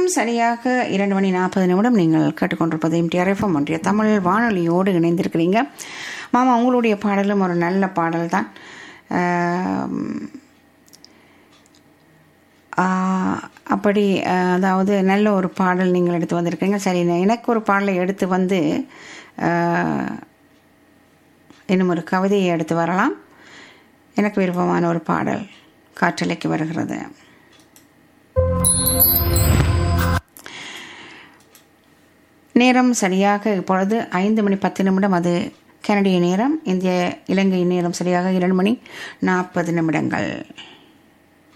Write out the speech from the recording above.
சரியாக இரண்டு மணி நாற்பது நிமிடம் நீங்கள் கேட்டுக்கொண்டிருப்பது எம்டிஆர்எஃப்எம் ஒன்றிய தமிழ் வானொலியோடு இணைந்திருக்கிறீங்க மாமா உங்களுடைய பாடலும் ஒரு நல்ல பாடல் தான் அப்படி ஆஹ், அதாவது நல்ல ஒரு பாடல் நீங்கள் எடுத்து வந்திருக்கீங்க சரி நான் எனக்கு ஒரு பாடலை எடுத்து வந்து ஆஹ், இன்னும் ஒரு கவிதையை எடுத்து வரலாம் எனக்கு விருப்பமான ஒரு பாடல் காற்றலைக்கு வருகிறது நேரம் சரியாக இப்பொழுது ஐந்து மணி பத்து நிமிடம் அது கனடிய நேரம் இந்திய இலங்கை நேரம் சரியாக இரண்டு மணி நாற்பது நிமிடங்கள்